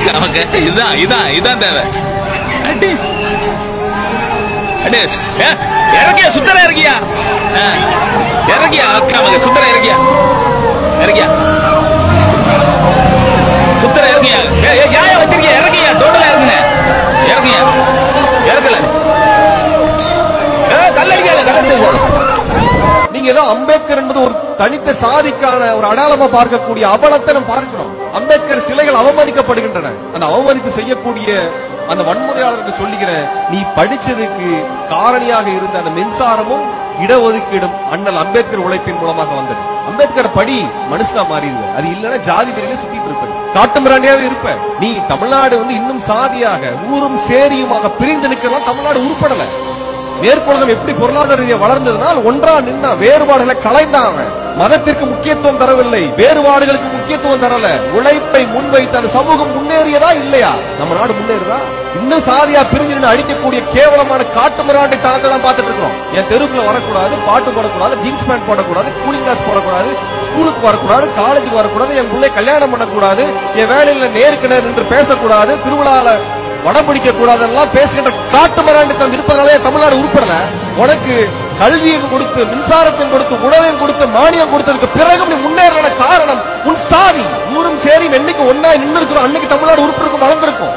நமக்கு இதுதான் இதான் இதான் தேவை அடி அடி ஏ, இறக்கியா சுத்தர இறக்கியா ஆ, இறக்கியா நமக்கு சுத்தர இறக்கியா இறக்கியா சுத்தர இறக்கியா ஏ, ஏ, ஏன் வச்சிருக்கியா இறக்கியா தோட்டல இறங்குங்க இறக்கியா இறக்கல ஏ, கல்லடிக்காத கல்லடிக்காத நீங்க ஏதோ அம்பேத்கர் என்பது ஒரு தனித்த சாதிக்கான ஒரு அடையாளமா பார்க்கக்கூடிய அவலத்தை நம்ம பார்க்கிறோம் அம்பேத்கர் சிலைகள் அவமதிக்கப்படுகின்றன அந்த அவமதிப்பு செய்யக்கூடிய அந்த வன்முறையாளருக்கு சொல்லுகிறேன் நீ படிச்சதுக்கு காரணியாக இருந்த அந்த மின்சாரமும் இடஒதுக்கீடும் அண்ணல் அம்பேத்கர் உழைப்பின் மூலமாக வந்தது அம்பேத்கர் படி மனுஷனா மாறிடுவ அது இல்லைன்னா ஜாதி பிரிவிலே சுத்திட்டு இருப்ப காட்டு மிராண்டியாவே இருப்ப நீ தமிழ்நாடு வந்து இன்னும் சாதியாக ஊரும் சேரியுமாக பிரிந்து நிற்கிறதா தமிழ்நாடு உருப்படல மேற்குலகம் எப்படி பொருளாதார ரீதியா வளர்ந்ததுனால் ஒன்றா நின்னா வேறுபாடுகளை களைந்தான் அவன் மதத்திற்கு முக்கியத்துவம் தரவில்லை வேறுபாடுகளுக்கு முக்கியத்துவம் தரல உழைப்பை முன்வைத்து அந்த சமூகம் முன்னேறியதா இல்லையா நம்ம நாடு முன்னேறுதா இன்னும் சாதியா பிரிஞ்சு நின்னு அடிக்கக்கூடிய கேவலமான காட்டு மிராண்டி தனத்தை தான் பார்த்துட்டு இருக்கிறோம் என் தெருக்குள்ள வரக்கூடாது பாட்டு போடக்கூடாது ஜீன்ஸ் பேண்ட் போடக்கூடாது கூலிங் கிளாஸ் போடக்கூடாது ஸ்கூலுக்கு வரக்கூடாது காலேஜுக்கு வரக்கூடாது என் பிள்ளை கல்யாணம் பண்ணக்கூடாது என் வேலையில நேருக்கு நேர் நின்று பேசக்கூடாது திருவிழால வடம்பிடிக்க கூடாதெல்லாம் பேசுகின்ற காட்டு மிராண்டித்தம் இருப்பதனாலே தமிழ்நாடு உருப்படல உனக்கு கல்வியை கொடுத்து மின்சாரத்தையும் கொடுத்து உணவையும் கொடுத்து மானியம் கொடுத்ததுக்கு பிறகு நீ முன்னேற காரணம் உன் சாதி ஊரும் சேரியும் என்னைக்கு ஒன்னா நின்று இருக்கிறோம் அன்னைக்கு தமிழ்நாடு உறுப்பு இருக்கும் வளர்ந்திருக்கும்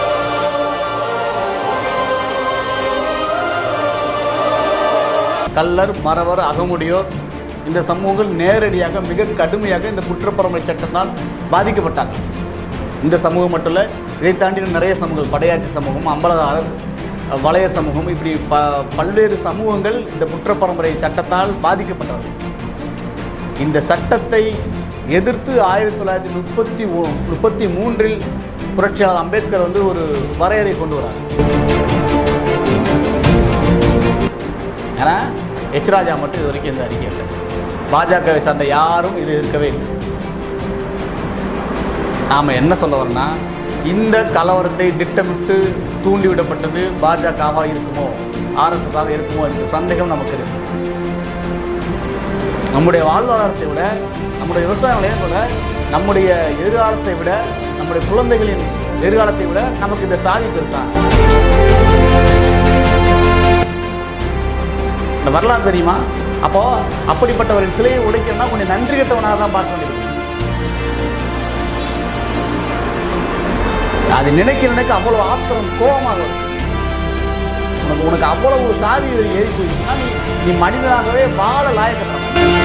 கல்லர் மறவர் அகமுடியோர் இந்த சமூகங்கள் நேரடியாக மிக கடுமையாக இந்த குற்றப்பரம்பரை சட்டத்தால் பாதிக்கப்பட்டாங்க இந்த சமூகம் மட்டும் இல்லை இதை தாண்டி நிறைய சமூகங்கள் படையாட்சி சமூகம் அம்பலதாரர் வளைய சமூகம் இப்படி ப பல்வேறு சமூகங்கள் இந்த குற்றப்பரம்பரை சட்டத்தால் பாதிக்கப்பட்டவர்கள் இந்த சட்டத்தை எதிர்த்து ஆயிரத்தி தொள்ளாயிரத்தி முப்பத்தி முப்பத்தி மூன்றில் புரட்சியாளர் அம்பேத்கர் வந்து ஒரு வரையறை கொண்டு வரார் ஏன்னா எச் ராஜா மட்டும் இது வரைக்கும் எந்த அறிக்கை இல்லை பாஜகவை சார்ந்த யாரும் இது இருக்கவே இல்லை நாம் என்ன சொல்ல வரோம்னா இந்த கலவரத்தை திட்டமிட்டு தூண்டிவிடப்பட்டது பாஜகவா இருக்குமோ ஆர்எஸ்எஸ்ஸாக இருக்குமோ என்ற சந்தேகம் நமக்கு இருக்கு நம்முடைய வாழ்வாதாரத்தை விட நம்முடைய விவசாய நிலையம் விட நம்முடைய எதிர்காலத்தை விட நம்முடைய குழந்தைகளின் எதிர்காலத்தை விட நமக்கு இந்த சாதி பெருசா இந்த வரலாறு தெரியுமா அப்போ அப்படிப்பட்டவரின் சிலையை உடைக்கணும்னா கொஞ்சம் நன்றி கெட்டவனாக தான் பார்க்க வேண்டியது அது நினைக்க நினைக்க அவ்வளவு ஆத்திரம் கோபமாக வரும். உனக்கு உனக்கு அவ்வளவு சாதி ஏறி போயிருச்சுன்னா நீ நீ மனிதனாகவே வாழ லாயக்கட்டம்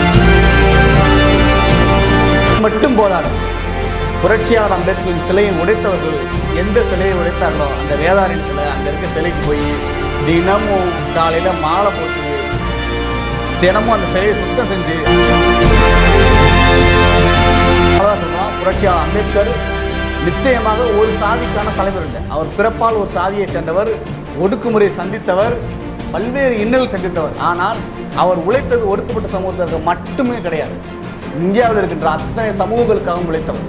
மட்டும் போதாது புரட்சியாளர் அம்பேத்கரின் சிலையை உடைத்தவர்கள் எந்த சிலையை உடைத்தார்களோ அந்த வேதாரின் சிலை அங்க இருக்க சிலைக்கு போய் தினமும் காலையில மாலை போட்டு தினமும் அந்த சிலையை சுத்தம் செஞ்சு அதான் சொல்றோம் புரட்சியாளர் அம்பேத்கர் நிச்சயமாக ஒரு சாதிக்கான தலைவர் இல்லை அவர் பிறப்பால் ஒரு சாதியை சேர்ந்தவர் ஒடுக்குமுறை சந்தித்தவர் பல்வேறு இன்னல் சந்தித்தவர் ஆனால் அவர் உழைத்தது ஒடுக்கப்பட்ட சமூகத்திற்கு மட்டுமே கிடையாது இந்தியாவில் இருக்கின்ற அத்தனை சமூகங்களுக்காகவும் உழைத்தவர்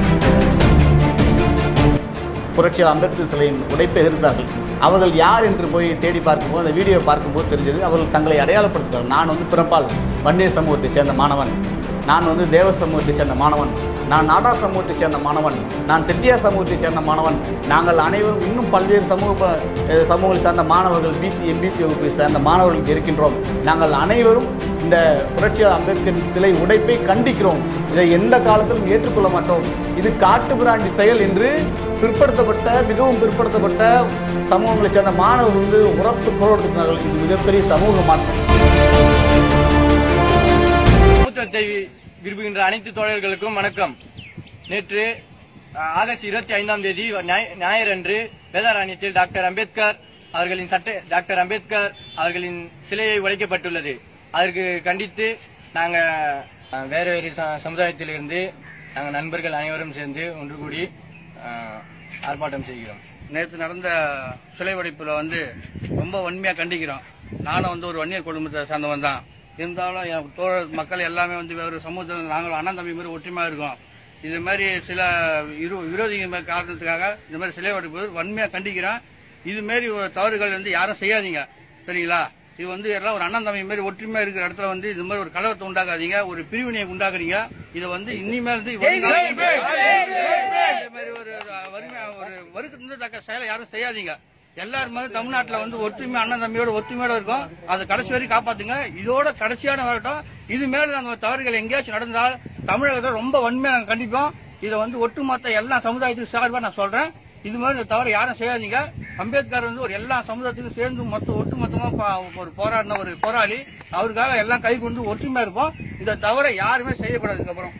புரட்சியாளர் அம்பேத்கர் சிலையின் உடைப்பை எதிர்த்தார்கள் அவர்கள் யார் என்று போய் தேடி பார்க்கும்போது அந்த வீடியோ பார்க்கும்போது தெரிஞ்சது அவர்கள் தங்களை அடையாளப்படுத்துகிறார்கள் நான் வந்து பிறப்பால் வன்னிய சமூகத்தைச் சேர்ந்த மாணவன் நான் வந்து தேவ சமூகத்தைச் சேர்ந்த மாணவன் நான் நாடா சமூகத்தைச் சேர்ந்த மாணவன் நான் செட்டியார் சமூகத்தைச் சேர்ந்த மாணவன் நாங்கள் அனைவரும் இன்னும் பல்வேறு சமூக ப- அஹ் சமூகங்களை சார்ந்த மாணவர்கள் பிசி எம்பிசி வகுப்பை சேர்ந்த மாணவர்கள் இங்கே இருக்கின்றோம் நாங்கள் அனைவரும் இந்த புரட்சியாளர் அம்பேத்கரின் சிலை உடைப்பை கண்டிக்கிறோம் இதை எந்த காலத்திலும் ஏற்றுக்கொள்ள மாட்டோம் இது காட்டு பிராண்டி செயல் என்று பிற்படுத்தப்பட்ட மிகவும் பிற்படுத்தப்பட்ட சமூகங்களைச் சேர்ந்த மாணவர்கள் வந்து உரத்து குரல் கொடுக்கிறார்கள் இது மிகப்பெரிய சமூக மாற்றம் சமத்துவத்தை விரும்புகின்ற அனைத்து தோழர்களுக்கும் வணக்கம் நேற்று அஹ், ஆகஸ்ட் இருபத்தி ஐந்தாம் தேதி ஞாய- ஞாயிறன்று வேதாரண்யத்தில் டாக்டர் அம்பேத்கர் அவர்களின் சட்ட டாக்டர் அம்பேத்கர் அவர்களின் சிலையை உடைக்கப்பட்டுள்ளது அதற்கு கண்டித்து நாங்க அஹ், வேறு வேறு ச- சமுதாயத்திலிருந்து நாங்கள் நண்பர்கள் அனைவரும் சேர்ந்து ஒன்று கூடி அஹ், ஆர்ப்பாட்டம் செய்கிறோம் நேற்று நடந்த சிலை வெடிப்புல வந்து ரொம்ப வன்மையா கண்டிக்கிறோம் நானும் வந்து ஒரு வன்னியர் குடும்பத்தை சார்ந்தவன் தான் இருந்தாலும் என் தோழர் மக்கள் எல்லாமே வந்து வேறு சமூகத்தில் நாங்கள் அண்ணன் தம்பி மாதிரி ஒற்றுமையா இருக்கோம் இது மாதிரி சில இரு விரோதிங்க மேல் காரணத்துக்காக இந்த மாதிரி சிலை வெடிப்பு வன்மையா கண்டிக்கிறோம் இது மாதிரி ஒரு தவறுகள் வந்து யாரும் செய்யாதீங்க சரிங்களா இது வந்து எல்லாம் ஒரு அண்ணன் தம்பி மாதிரி ஒற்றுமையா இருக்கிற இடத்துல வந்து இது மாதிரி ஒரு கலவரத்தை உண்டாக்காதீங்க ஒரு பிரிவினையை உண்டாக்குறீங்க இதை வந்து இனிமேல் வந்து வருங்கால- இந்த மாதிரி ஒரு வறுமை ஒரு வருத்தத்தக்க செயலை யாரும் செய்யாதீங்க எல்லாரும் மாதிரி தமிழ்நாட்டுல வந்து ஒற்றுமை அண்ணன் தம்பியோட ஒற்றுமையோட இருக்கும் அதை கடைசி வரைக்கும் காப்பாத்துங்க இதோட கடைசியான வரட்டும் இது மேல அந்த தவறுகள் எங்கேயாச்சும் நடந்தால் தமிழகத்தை ரொம்ப வன்மையா நாங்க கண்டிப்போம் இதை வந்து ஒட்டுமொத்த எல்லா சமுதாயத்துக்கும் சார்பா நான் சொல்றேன் இது மாதிரி இந்த தவறு யாரும் செய்யாதீங்க அம்பேத்கர் வந்து ஒரு எல்லா சமுதாயத்துக்கும் சேர்ந்து மொத்த ஒட்டுமொத்தமா பா- ஒரு போராடின ஒரு போராளி அவருக்காக எல்லாம் கை கொண்டு ஒற்றுமையா இருப்போம் இந்த தவறை யாருமே செய்யக்கூடாது இதுக்கப்புறம்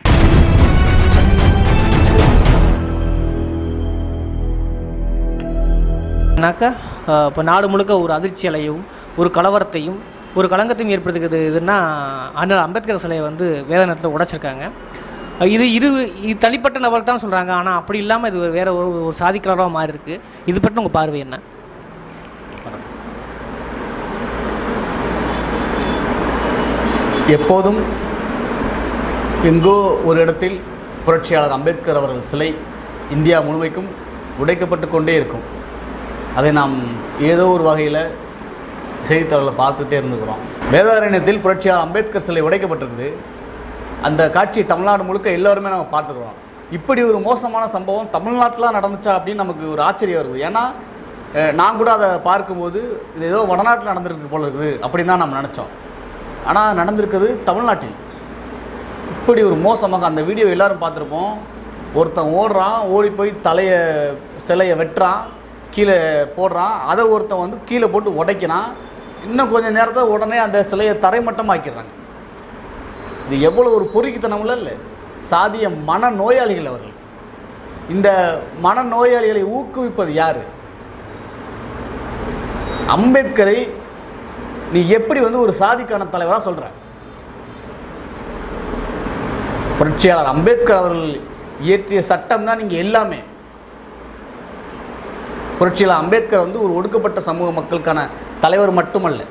னாக்கா இப்போ நாடு முழுக்க ஒரு அதிர்ச்சி அலையும் ஒரு கலவரத்தையும் ஒரு களங்கத்தையும் ஏற்படுத்துகிறது இதுன்னா அண்ணல் அம்பேத்கர் சிலையை வந்து வேதனத்தில் உடைச்சிருக்காங்க அஹ் இது இரு இது தனிப்பட்ட நபர் தான் சொல்கிறாங்க ஆனால் அப்படி இல்லாமல் இது வேற ஒரு ஒரு சாதி கலராக மாறி இருக்கு இது பற்றி உங்கள் பார்வை என்ன எப்போதும் எங்கோ ஒரு இடத்தில் புரட்சியாளர் அம்பேத்கர் அவர்கள் சிலை இந்தியா முழுமைக்கும் உடைக்கப்பட்டு கொண்டே இருக்கும் அதை நாம் ஏதோ ஒரு வகையில் செய்தித்தாளில் பார்த்துட்டே இருந்துக்கிறோம் வேதாரண்யத்தில் புரட்சியாளர் அம்பேத்கர் சிலை உடைக்கப்பட்டிருக்குது அந்த காட்சி தமிழ்நாடு முழுக்க எல்லாருமே நம்ம பார்த்துக்கிறோம் இப்படி ஒரு மோசமான சம்பவம் தமிழ்நாட்டில் நடந்துச்சா அப்படின்னு நமக்கு ஒரு ஆச்சரியம் வருது ஏன்னா அஹ், நான் கூட அதை பார்க்கும்போது இது ஏதோ வடநாட்டில் நடந்திருக்கு போல இருக்குது அப்படின்னு தான் நம்ம நினச்சோம் ஆனால் நடந்திருக்குது தமிழ்நாட்டில் இப்படி ஒரு மோசமாக அந்த வீடியோ எல்லாரும் பார்த்துருப்போம் ஒருத்தன் ஓடுறான் ஓடி போய் தலையை சிலையை வெட்டுறான் கீழே போடுறான் அதை ஒருத்தன் வந்து கீழே போட்டு உடைக்கிறான் இன்னும் கொஞ்சம் நேரத்தில் உடனே அந்த சிலையை தரைமட்டமாக்கிடுறாங்க இது எவ்வளோ ஒரு பொறுக்கித்தனமுள்ள இல்லை சாதிய மன நோயாளிகள் அவர்கள் இந்த மன நோயாளிகளை ஊக்குவிப்பது யார் அம்பேத்கரை நீ எப்படி வந்து ஒரு சாதிக்கான தலைவராக சொல்ற புரட்சியாளர் அம்பேத்கர் அவர்கள் இயற்றிய சட்டம் தான் இங்கே எல்லாமே புரட்சியாளர் அம்பேத்கர் வந்து ஒரு ஒடுக்கப்பட்ட சமூக மக்களுக்கான தலைவர் மட்டுமல்ல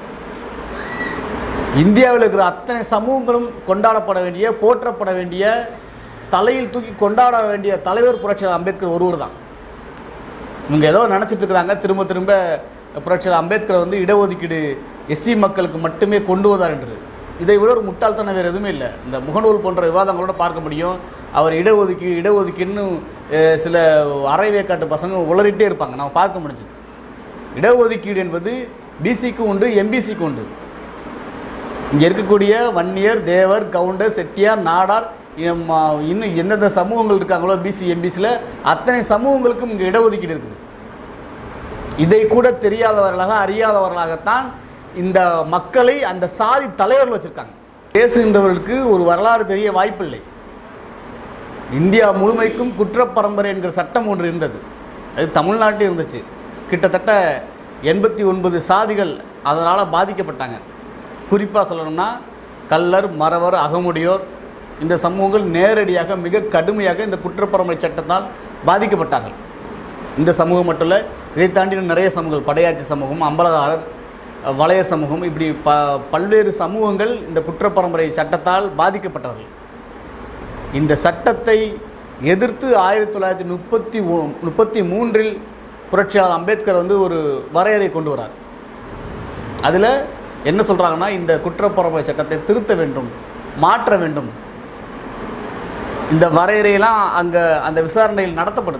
இந்தியாவில் இருக்கிற அத்தனை சமூகங்களும் கொண்டாடப்பட வேண்டிய போற்றப்பட வேண்டிய தலையில் தூக்கி கொண்டாட வேண்டிய தலைவர் புரட்சியாளர் அம்பேத்கர் ஒருவர் தான் இவங்க ஏதோ நினச்சிட்டு இருக்கிறாங்க திரும்ப திரும்ப புரட்சியாளர் அம்பேத்கர் வந்து இடஒதுக்கீடு எஸ்சி மக்களுக்கு மட்டுமே கொண்டு வந்தார் என்று இதை விட ஒரு முட்டாள்தனம் வேறு எதுவுமே இல்லை இந்த முகநூல் போன்ற விவாதங்களோட பார்க்க முடியும் அவர் இடஒதுக்கீடு இடஒதுக்கீடுன்னு அஹ், சில அரைவேக்காட்டு பசங்க உளறிட்டே இருப்பாங்க நம்ம பார்க்க முடிஞ்சது இடஒதுக்கீடு என்பது பிசிக்கு உண்டு எம்பிசிக்கு உண்டு இங்கே இருக்கக்கூடிய வன்னியர் தேவர் கவுண்டர் செட்டியார் நாடார் இம், ஆ, இன்னும் எந்தெந்த சமூகங்கள் இருக்காங்களோ பிசி எம்பிசியில் அத்தனை சமூகங்களுக்கும் இங்கே இடஒதுக்கீடு இருக்குது இதை கூட தெரியாதவர்களாக அறியாதவர்களாகத்தான் இந்த மக்களை அந்த சாதி தலைவர்கள் வச்சிருக்காங்க பேசுகின்றவர்களுக்கு ஒரு வரலாறு தெரிய வாய்ப்பில்லை இந்தியா முழுமைக்கும் குற்றப்பரம்பரை என்கிற சட்டம் ஒன்று இருந்தது அது தமிழ்நாட்டில் இருந்துச்சு கிட்டத்தட்ட எண்பத்தி ஒன்பது சாதிகள் அதனால் பாதிக்கப்பட்டாங்க குறிப்பாக சொல்லணும்னா கல்லர் மறவர் அகமுடையோர் இந்த சமூகங்கள் நேரடியாக மிக கடுமையாக இந்த குற்றப்பரம்பரை சட்டத்தால் பாதிக்கப்பட்டார்கள் இந்த சமூகம் மட்டும் இல்லை இதை தாண்டி இன்னும் நிறைய சமூகங்கள் படையாட்சி சமூகம் அம்பலகாரர் வளையர் சமூகம் இப்படி ப பல்வேறு சமூகங்கள் இந்த குற்றப்பரம்பரை சட்டத்தால் பாதிக்கப்பட்டவர்கள் இந்த சட்டத்தை எதிர்த்து ஆயிரத்தி தொள்ளாயிரத்தி முப்பத்தி முப்பத்தி மூன்றில் புரட்சியாளர் அம்பேத்கர் வந்து ஒரு வரையறை கொண்டு வரார் அதில் என்ன சொல்கிறாங்கன்னா இந்த குற்றப்பரம்பரை சட்டத்தை திருத்த வேண்டும் மாற்ற வேண்டும் இந்த வரையறையெல்லாம் அங்கே அந்த விசாரணையில் நடத்தப்படுது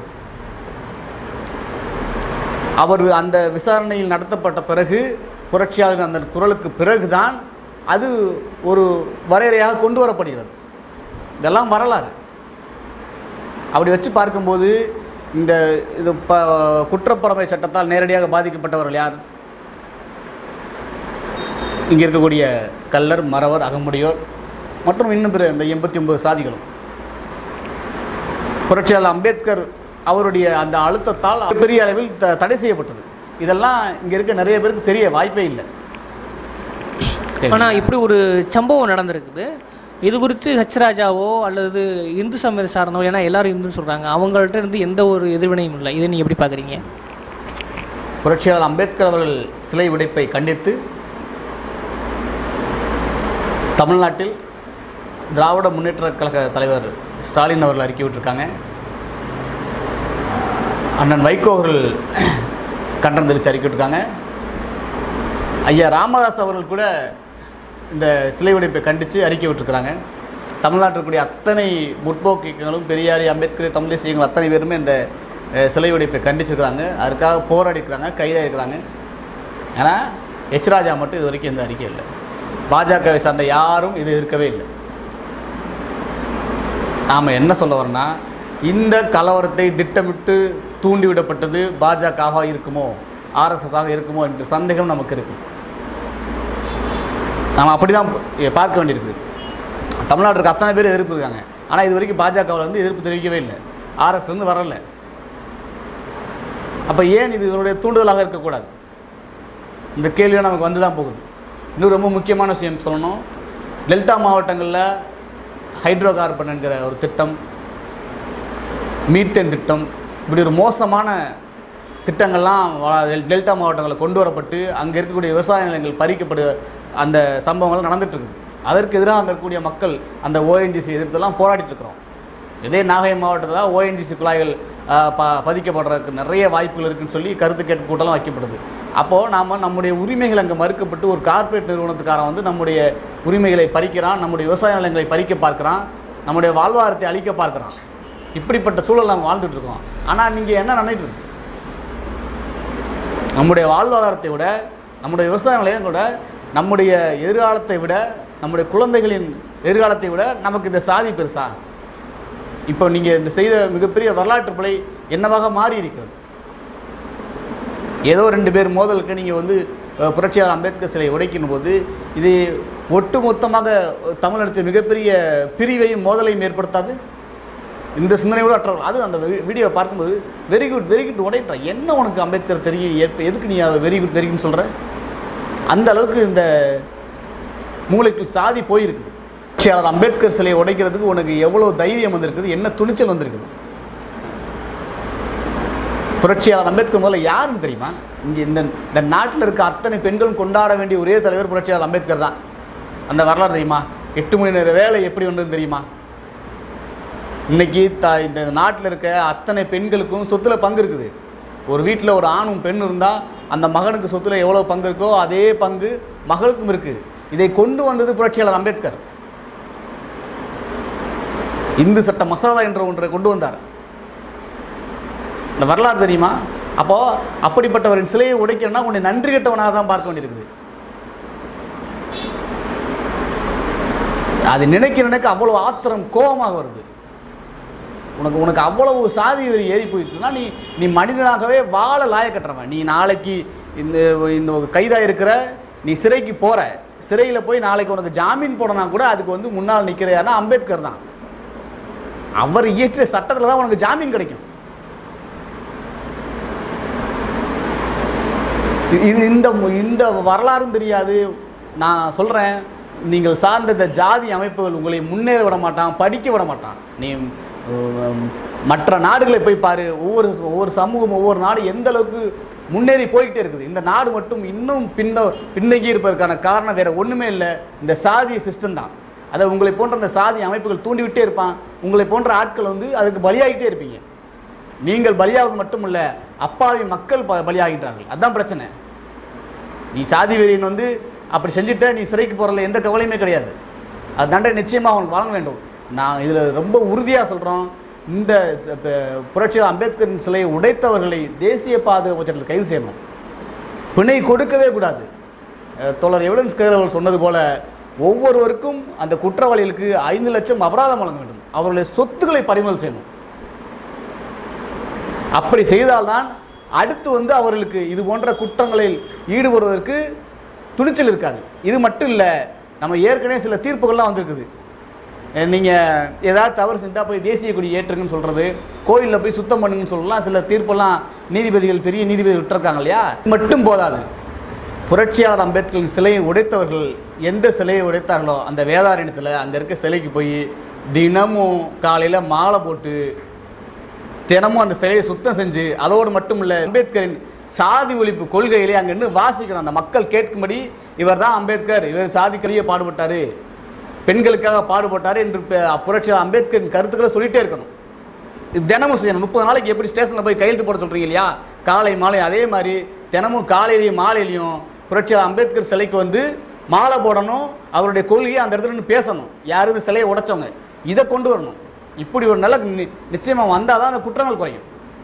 அவர் அந்த விசாரணையில் நடத்தப்பட்ட பிறகு புரட்சியாளர் அந்த குரலுக்கு பிறகுதான் அது ஒரு வரையறையாக கொண்டு வரப்படுகிறது இதெல்லாம் வரலாறு அப்படி வச்சு பார்க்கும்போது இந்த இது ப குற்றப்பரம்பரை சட்டத்தால் நேரடியாக பாதிக்கப்பட்டவர்கள் யார் இங்கே இருக்கக்கூடிய கல்லர் மறவர் அகமுடையோர் மற்றும் இன்னும் பிற இந்த எண்பத்தி ஒன்பது சாதிகளும் புரட்சியாளர் அம்பேத்கர் அவருடைய அந்த அழுத்தத்தால் பெரிய அளவில் த தடை செய்யப்பட்டது இதெல்லாம் இங்கே இருக்க நிறைய பேருக்கு தெரிய வாய்ப்பே இல்லை ஆனால் இப்படி ஒரு சம்பவம் நடந்திருக்குது இது குறித்து ஹெச் ராஜாவோ அல்லது இந்து சமயம் சார்ந்தவோ ஏன்னா எல்லாரும் இந்துன்னு சொல்கிறாங்க அவங்கள்ட்ட இருந்து எந்த ஒரு எதிர்வினையும் இல்லை இதை நீங்கள் எப்படி பார்க்குறீங்க புரட்சியாளர் அம்பேத்கர் அவர்கள் சிலை உடைப்பை கண்டித்து தமிழ்நாட்டில் திராவிட முன்னேற்ற கழக தலைவர் ஸ்டாலின் அவர்கள் அறிக்கை விட்டிருக்காங்க அண்ணன் வைகோ அவர்கள் கண்டனம் தெரிவித்து அறிக்கை விட்டிருக்காங்க ஐயா ராமதாஸ் அவர்கள் கூட இந்த சிலை உடைப்பை கண்டித்து அறிக்கை விட்டுருக்குறாங்க தமிழ்நாட்டில் இருக்கக்கூடிய அத்தனை முற்போக்கு இயக்கங்களும் பெரியாரி அம்பேத்கர் தமிழ் தேசியங்கள் அத்தனை பேருமே இந்த அஹ், சிலை உடைப்பை கண்டிச்சிருக்கிறாங்க அதுக்காக போராடிக்கிறாங்க கைதாக இருக்கிறாங்க ஆனால் எச் ராஜா மட்டும் இது வரைக்கும் எந்த அறிக்கை இல்லை பாஜகவை சார்ந்த யாரும் இது இருக்கவே இல்லை நாம் என்ன சொல்ல வரோம்னா இந்த கலவரத்தை திட்டமிட்டு தூண்டிவிடப்பட்டது பாஜகவாக இருக்குமோ ஆர்எஸ்எஸ்ஸாக இருக்குமோ என்ற சந்தேகம் நமக்கு இருக்கு நாம் அப்படி தான் பார்க்க வேண்டியிருக்குது தமிழ்நாட்டில் இருக்க அத்தனை பேர் எதிர்ப்பு இருக்காங்க ஆனால் இது வரைக்கும் பாஜகவில் வந்து எதிர்ப்பு தெரிவிக்கவே இல்லை ஆர்எஸ் வந்து வரல அப்போ ஏன் இது இவருடைய தூண்டுதலாக இருக்கக்கூடாது இந்த கேள்வி நமக்கு வந்து தான் போகுது இன்னும் ரொம்ப முக்கியமான விஷயம் சொல்லணும் டெல்டா மாவட்டங்களில் ஹைட்ரோ கார்பன் என்கிற ஒரு திட்டம் மீத்தேன் திட்டம் இப்படி ஒரு மோசமான திட்டங்கள்லாம் வ- டெல்டா மாவட்டங்களில் கொண்டு வரப்பட்டு அங்கே இருக்கக்கூடிய விவசாய நிலங்கள் பறிக்கப்படு அந்த சம்பவங்கள் நடந்துட்டு இருக்குது அதற்கு எதிராக அங்கே இருக்கக்கூடிய மக்கள் அந்த ஓஎன்ஜிசி எதிர்த்தெல்லாம் போராடிட்டு இருக்கிறோம் இதே நாகை மாவட்டத்தில் ஓஎன்ஜிசி குழாய்கள் ஆஹ், ப பதிக்கப்படுறதுக்கு நிறைய வாய்ப்புகள் இருக்குன்னு சொல்லி கருத்து கேட்பு கூட்டம்லாம் வைக்கப்படுது அப்போது நாம் நம்முடைய உரிமைகள் அங்கே மறுக்கப்பட்டு ஒரு கார்ப்பரேட் நிறுவனத்துக்காரன் வந்து நம்முடைய உரிமைகளை பறிக்கிறான் நம்முடைய விவசாய நிலங்களை பறிக்க பார்க்குறான் நம்முடைய வாழ்வாதாரத்தை அழிக்க பார்க்குறான் இப்படிப்பட்ட சூழல் நாம் வாழ்ந்துட்டு இருக்கோம் ஆனால் நீங்கள் என்ன நினைக்கிறது நம்முடைய வாழ்வாதாரத்தை விட நம்முடைய விவசாய நிலையம் கூட நம்முடைய எதிர்காலத்தை விட நம்முடைய குழந்தைகளின் எதிர்காலத்தை விட நமக்கு இந்த சாதி பெருசா இப்போ நீங்கள் இந்த செய்த மிகப்பெரிய வரலாற்று பிழை என்னவாக மாறி இருக்கிறது ஏதோ ரெண்டு பேர் மோதலுக்கு நீங்கள் வந்து அஹ், புரட்சியாளர் அம்பேத்கர் சிலை உடைக்கும் போது இது ஒட்டு மொத்தமாக தமிழகத்தில் மிகப்பெரிய பிரிவையும் மோதலையும் ஏற்படுத்தாது இந்த சிந்தனையோடு அற்றவர்கள் அது அந்த வீடியோ பார்க்கும்போது வெரி குட் வெரி குட் உடைட்டா என்ன உனக்கு அம்பேத்கர் தெரியும் ஏற்ப எதுக்கு நீ வெரி குட் வெரி குட்னு சொல்கிற அந்த அளவுக்கு இந்த மூளைக்குள் சாதி போயிருக்குது புரட்சியாளர் அம்பேத்கர் சிலையை உடைக்கிறதுக்கு உனக்கு எவ்வளோ தைரியம் வந்திருக்குது என்ன துணிச்சல் வந்திருக்குது புரட்சியாளர் அம்பேத்கர் முதல்ல யாருன்னு தெரியுமா இங்கே இந்த இந்த நாட்டில் இருக்க அத்தனை பெண்களும் கொண்டாட வேண்டிய ஒரே தலைவர் புரட்சியாளர் அம்பேத்கர் தான் அந்த வரலாறு தெரியுமா எட்டு மணி நேர வேலை எப்படி வந்ததுன்னு தெரியுமா இன்னைக்கு த இந்த நாட்டில் இருக்க அத்தனை பெண்களுக்கும் சொத்துல பங்கு இருக்குது ஒரு வீட்டில் ஒரு ஆணும் பெண் இருந்தால் அந்த மகனுக்கு சொத்துல எவ்வளோ பங்கு இருக்கோ அதே பங்கு மகளுக்கும் இருக்குது இதை கொண்டு வந்தது புரட்சியாளர் அம்பேத்கர் இந்து சட்ட மசோதா என்ற ஒன்றை கொண்டு வந்தார் இந்த வரலாறு தெரியுமா அப்போ அப்படிப்பட்டவரின் சிலையை உடைக்கிறனா உன்னை நன்றி கெட்டவனாக தான் பார்க்க வேண்டியிருக்குது அது நினைக்க நினைக்க அவ்வளவு ஆத்திரம் கோபமாக வருது உனக்கு உனக்கு அவ்வளவு சாதி வெறி ஏறி போயிட்டுனா நீ நீ மனிதனாகவே வாழ லாய கட்டுறவன் நீ நாளைக்கு இந்த இந்த கைதாக இருக்கிற நீ சிறைக்கு போற சிறையில் போய் நாளைக்கு உனக்கு ஜாமீன் போடனா கூட அதுக்கு வந்து முன்னால் நிற்கிற யாருன்னா அம்பேத்கர் தான் அவர் இயற்றிய சட்டத்தில் தான் உனக்கு ஜாமீன் கிடைக்கும் இது இந்த இந்த வரலாறும் தெரியாது நான் சொல்கிறேன் நீங்கள் சார்ந்த இந்த ஜாதி அமைப்புகள் உங்களை முன்னேற விட மாட்டான் படிக்க விட மாட்டான் நீ உம், மற்ற நாடுகளை போய் பாரு ஒவ்வொரு ஒவ்வொரு சமூகம் ஒவ்வொரு நாடு எந்த அளவுக்கு முன்னேறி போய்கிட்டே இருக்குது இந்த நாடு மட்டும் இன்னும் பின்ன பின்னங்கி இருப்பதற்கான காரணம் வேற ஒன்றுமே இல்லை இந்த சாதிய சிஸ்டம் தான் அதை உங்களை போன்ற அந்த சாதி அமைப்புகள் தூண்டிவிட்டே இருப்பான் உங்களை போன்ற ஆட்கள் வந்து அதுக்கு பலியாகிட்டே இருப்பீங்க நீங்கள் பலியாவது மட்டுமல்ல அப்பாவி மக்கள் ப- பலியாகின்றார்கள் அதான் பிரச்சனை நீ சாதி வெறியன் வந்து அப்படி செஞ்சுட்ட நீ சிறைக்கு போகிறதுல எந்த கவலையுமே கிடையாது அது தண்டனை நிச்சயமாக அவனுக்கு வழங்க வேண்டும் நான் இதில் ரொம்ப உறுதியாக சொல்கிறோம் இந்த ச- ப- புரட்சியாளர் அம்பேத்கரின் சிலையை உடைத்தவர்களை தேசிய பாதுகாப்பு சட்டத்தில் கைது செய்யணும் பிணை கொடுக்கவே கூடாது அஹ், தோழர் எவிடன்ஸ் கேரவல் சொன்னது போல ஒவ்வொருவருக்கும் அந்த குற்றவாளிகளுக்கு ஐந்து லட்சம் அபராதம் வழங்க வேண்டும் அவர்களுடைய சொத்துக்களை பறிமுதல் செய்யணும் அப்படி செய்தால்தான் அடுத்து வந்து அவர்களுக்கு இது போன்ற குற்றங்களில் ஈடுபடுவதற்கு துணிச்சல் இருக்காது இது மட்டும் இல்லை நம்ம ஏற்கனவே சில தீர்ப்புகள்லாம் வந்திருக்குது அஹ் நீங்க ஏதாவது தவறு செஞ்சா போய் தேசிய கொடி ஏற்றுங்கன்னு சொல்றது கோயிலில் போய் சுத்தம் பண்ணுங்கன்னு சொல்லலாம் சில தீர்ப்பெல்லாம் நீதிபதிகள் பெரிய நீதிபதிகள் விட்டுருக்காங்க இல்லையா இது மட்டும் போதாது புரட்சியாளர் அம்பேத்கரின் சிலையை உடைத்தவர்கள் எந்த சிலையை உடைத்தார்களோ அந்த வேதாரண்யத்தில் அங்கே இருக்க சிலைக்கு போய் தினமும் காலையில் மாலை போட்டு தினமும் அந்த சிலையை சுத்தம் செஞ்சு அதோடு மட்டும் இல்லை அம்பேத்கரின் சாதி ஒழிப்பு கொள்கையிலே அங்கே நின்று வாசிக்கணும் அந்த மக்கள் கேட்கும்படி இவர் தான் அம்பேத்கர் இவர் சாதிக்கரிய பாடுபட்டாரு பெண்களுக்காக பாடுபட்டாரு என்று பே- புரட்சியாளர் அம்பேத்கரின் கருத்துக்களை சொல்லிட்டே இருக்கணும் இது தினமும் செய்யணும் முப்பது நாளைக்கு எப்படி ஸ்டேஷனில் போய் கையெழுத்து போட சொல்கிறீங்க இல்லையா காலை மாலை அதே மாதிரி தினமும் காலையிலையும் மாலையிலையும் புரட்சியாளர் அம்பேத்கர் சிலைக்கு வந்து மாலை போடணும் அவருடைய கொள்கையை அந்த இடத்துல நின்னு பேசணும் யார் இந்த சிலையை உடைச்சவங்க இதை கொண்டு வரணும் இப்படி ஒரு நிலை நி- நிச்சயமா வந்தால் தான் அந்த குற்றங்கள் குறையும்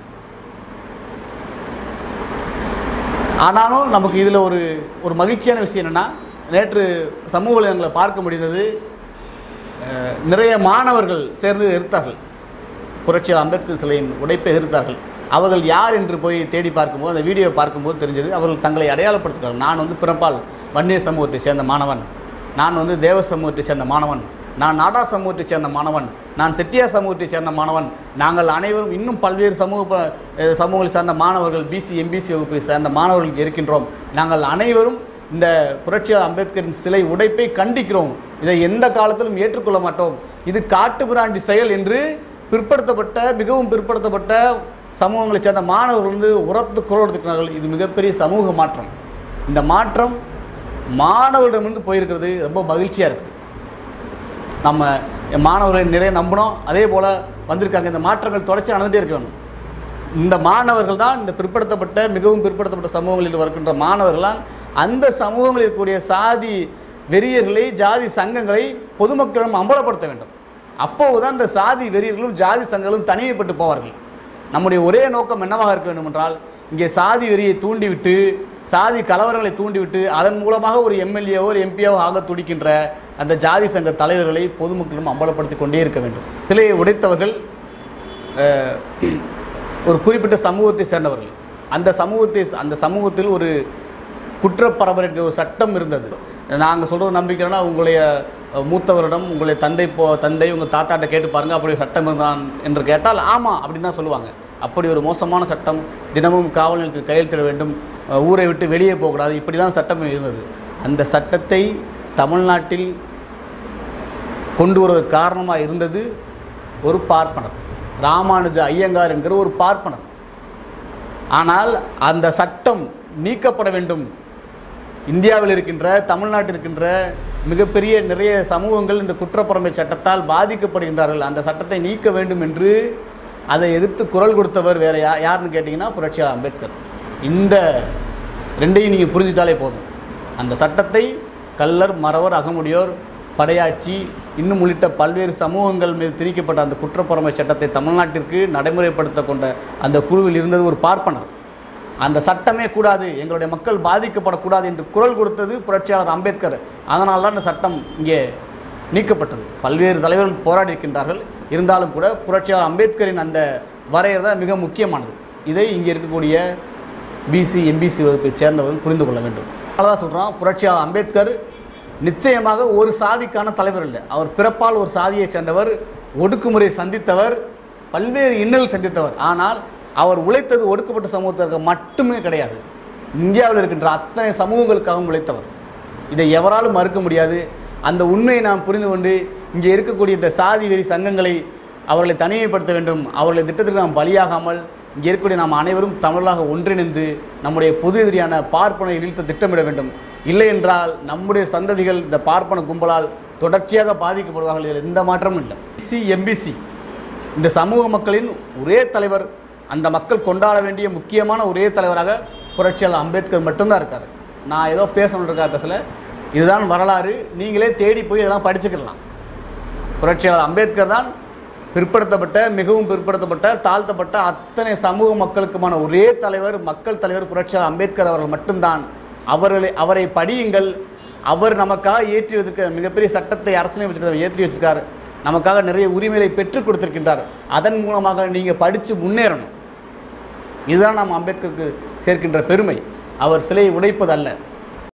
ஆனாலும் நமக்கு இதில் ஒரு ஒரு மகிழ்ச்சியான விஷயம் என்னென்னா நேற்று சமூக வலைதளங்களை பார்க்க முடிந்தது அஹ், நிறைய மாணவர்கள் சேர்ந்து எதிர்த்தார்கள் புரட்சியாளர் அம்பேத்கர் சிலையின் உடைப்பை எதிர்த்தார்கள் அவர்கள் யார் என்று போய் தேடி பார்க்கும்போது அந்த வீடியோவை பார்க்கும்போது தெரிஞ்சது அவர்கள் தங்களை அடையாளப்படுத்துகிறார்கள் நான் வந்து பிறப்பால் வன்னிய சமூகத்தை சேர்ந்த மாணவன் நான் வந்து தேவ சமூகத்தை சேர்ந்த மாணவன் நான் நாடா சமூகத்தை சேர்ந்த மாணவன் நான் செட்டியார் சமூகத்தை சேர்ந்த மாணவன் நாங்கள் அனைவரும் இன்னும் பல்வேறு சமூக ப- அஹ் சமூகங்களை சார்ந்த மாணவர்கள் பிசி எம்பிசி வகுப்பை சேர்ந்த மாணவர்கள் இருக்கின்றோம் நாங்கள் அனைவரும் இந்த புரட்சியாளர் அம்பேத்கரின் சிலை உடைப்பை கண்டிக்கிறோம் இதை எந்த காலத்திலும் ஏற்றுக்கொள்ள மாட்டோம் இது காட்டு பிராண்டி செயல் என்று பிற்படுத்தப்பட்ட மிகவும் பிற்படுத்தப்பட்ட சமூகங்களைச் சேர்ந்த மாணவர்கள் வந்து உரத்து குரல் எடுத்துக்கிறார்கள் இது மிகப்பெரிய சமூக மாற்றம் இந்த மாற்றம் மாணவர்களிடமிருந்து போயிருக்கிறது ரொம்ப மகிழ்ச்சியாக இருக்குது நம்ம மாணவர்களை நிறைய நம்பினோம் அதே போல் வந்திருக்காங்க இந்த மாற்றங்கள் தொடர்ச்சி நடந்துகிட்டே இருக்க வேணும் இந்த மாணவர்கள் தான் இந்த பிற்படுத்தப்பட்ட மிகவும் பிற்படுத்தப்பட்ட சமூகங்களில் வருகின்ற மாணவர்கள் தான் அந்த சமூகங்களில் இருக்கக்கூடிய சாதி வெறியர்களை ஜாதி சங்கங்களை பொதுமக்களிடம் அம்பலப்படுத்த வேண்டும் அப்போதுதான் இந்த சாதி வெறியர்களும் ஜாதி சங்கங்களும் தனிமைப்பட்டு போவார்கள் நம்முடைய ஒரே நோக்கம் என்னவாக இருக்க வேண்டும் என்றால் இங்கே சாதி வெறியை தூண்டிவிட்டு சாதி கலவரங்களை தூண்டிவிட்டு அதன் மூலமாக ஒரு எம்எல்ஏவோ ஒரு எம்பியாவோ ஆக துடிக்கின்ற அந்த ஜாதி சங்க தலைவர்களை பொதுமக்களும் அம்பலப்படுத்தி கொண்டே இருக்க வேண்டும் சிலையை உடைத்தவர்கள் அஹ், ஒரு குறிப்பிட்ட சமூகத்தை சேர்ந்தவர்கள் அந்த சமூகத்தை அந்த சமூகத்தில் ஒரு குற்றப்பரம்பரை என்கிற ஒரு சட்டம் இருந்தது நாங்கள் சொல்கிறது நம்பிக்கைன்னா உங்களுடைய அஹ், மூத்தவரிடம் உங்களுடைய தந்தை போ தந்தை உங்கள் தாத்தாட்ட கேட்டு பாருங்க அப்படி ஒரு சட்டம் இருந்தான் என்று கேட்டால் ஆமாம் அப்படின்னு தான் சொல்லுவாங்க அப்படி ஒரு மோசமான சட்டம் தினமும் காவல் நிலையத்தில் கையெழுத்திட வேண்டும் அஹ், ஊரை விட்டு வெளியே போகக்கூடாது இப்படி தான் சட்டம் இருந்தது அந்த சட்டத்தை தமிழ்நாட்டில் கொண்டு வருவதற்கு காரணமாக இருந்தது ஒரு பார்ப்பனர் ராமானுஜ ஐயங்கார் என்கிற ஒரு பார்ப்பனர் ஆனால் அந்த சட்டம் நீக்கப்பட வேண்டும் இந்தியாவில் இருக்கின்ற தமிழ்நாட்டில் இருக்கின்ற மிகப்பெரிய நிறைய சமூகங்கள் இந்த குற்றப்புறமை சட்டத்தால் பாதிக்கப்படுகின்றார்கள் அந்த சட்டத்தை நீக்க வேண்டும் என்று அதை எதிர்த்து குரல் கொடுத்தவர் வேற யா யாருன்னு கேட்டிங்கன்னா புரட்சியாளர் அம்பேத்கர் இந்த ரெண்டையும் நீங்கள் புரிஞ்சுட்டாலே போதும் அந்த சட்டத்தை கல்லர் மறவர் அகமுடையோர் படையாட்சி இன்னும் உள்ளிட்ட பல்வேறு சமூகங்கள் மீது திணிக்கப்பட்ட அந்த குற்றப்புறமை சட்டத்தை தமிழ்நாட்டிற்கு நடைமுறைப்படுத்த கொண்ட அந்த குழுவில் இருந்தது ஒரு பார்ப்பனர் அந்த சட்டமே கூடாது எங்களுடைய மக்கள் பாதிக்கப்படக்கூடாது என்று குரல் கொடுத்தது புரட்சியாளர் அம்பேத்கர் அதனால தான் இந்த சட்டம் இங்கே நீக்கப்பட்டது பல்வேறு தலைவர்கள் போராடி இருக்கின்றார்கள் இருந்தாலும் கூட புரட்சியாளர் அம்பேத்கரின் அந்த வரையறை தான் மிக முக்கியமானது இதை இங்கே இருக்கக்கூடிய பிசி எம்பிசி வகுப்பை சேர்ந்தவர்கள் புரிந்து கொள்ள வேண்டும் அதனால தான் சொல்கிறோம் புரட்சியாளர் அம்பேத்கர் நிச்சயமாக ஒரு சாதிக்கான தலைவர் இல்லை அவர் பிறப்பால் ஒரு சாதியை சேர்ந்தவர் ஒடுக்குமுறை சந்தித்தவர் பல்வேறு இன்னல் சந்தித்தவர் ஆனால் அவர் உழைத்தது ஒடுக்கப்பட்ட சமூகத்திற்கு மட்டுமே கிடையாது இந்தியாவில் இருக்கின்ற அத்தனை சமூகங்களுக்காகவும் உழைத்தவர் இதை எவராலும் மறுக்க முடியாது அந்த உண்மையை நாம் புரிந்து கொண்டு இங்கே இருக்கக்கூடிய இந்த சாதி வெறி சங்கங்களை அவர்களை தனிமைப்படுத்த வேண்டும் அவர்களை திட்டத்திற்கு நாம் பலியாகாமல் இங்கே இருக்கக்கூடிய நாம் அனைவரும் தமிழாக ஒன்றிணைந்து நம்முடைய பொது எதிரியான பார்ப்பனை வீழ்த்த திட்டமிட வேண்டும் இல்லை என்றால் நம்முடைய சந்ததிகள் இந்த பார்ப்பன கும்பலால் தொடர்ச்சியாக பாதிக்கப்படுவார்கள் இதில் எந்த மாற்றமும் இல்லை சி எம்பிசி இந்த சமூக மக்களின் ஒரே தலைவர் அந்த மக்கள் கொண்டாட வேண்டிய முக்கியமான ஒரே தலைவராக புரட்சியாளர் அம்பேத்கர் மட்டும்தான் இருக்கார் நான் ஏதோ பேசணுன்றக்கா பேசல இதுதான் வரலாறு நீங்களே தேடி போய் இதெல்லாம் படிச்சுக்கலாம் புரட்சியாளர் அம்பேத்கர் தான் பிற்படுத்தப்பட்ட மிகவும் பிற்படுத்தப்பட்ட தாழ்த்தப்பட்ட அத்தனை சமூக மக்களுக்குமான ஒரே தலைவர் மக்கள் தலைவர் புரட்சியாளர் அம்பேத்கர் அவர்கள் மட்டும்தான் அவர்களை அவரை படியுங்கள் அவர் நமக்காக ஏற்றி வச்சிருக்க மிகப்பெரிய சட்டத்தை அரசியலமைச்சர் ஏற்றி வச்சிருக்கார் நமக்காக நிறைய உரிமைகளை பெற்றுக் கொடுத்திருக்கின்றார் அதன் மூலமாக நீங்கள் படித்து முன்னேறணும் இதுதான் நாம் அம்பேத்கருக்கு சேர்க்கின்ற பெருமை அவர் சிலையை உடைப்பதல்ல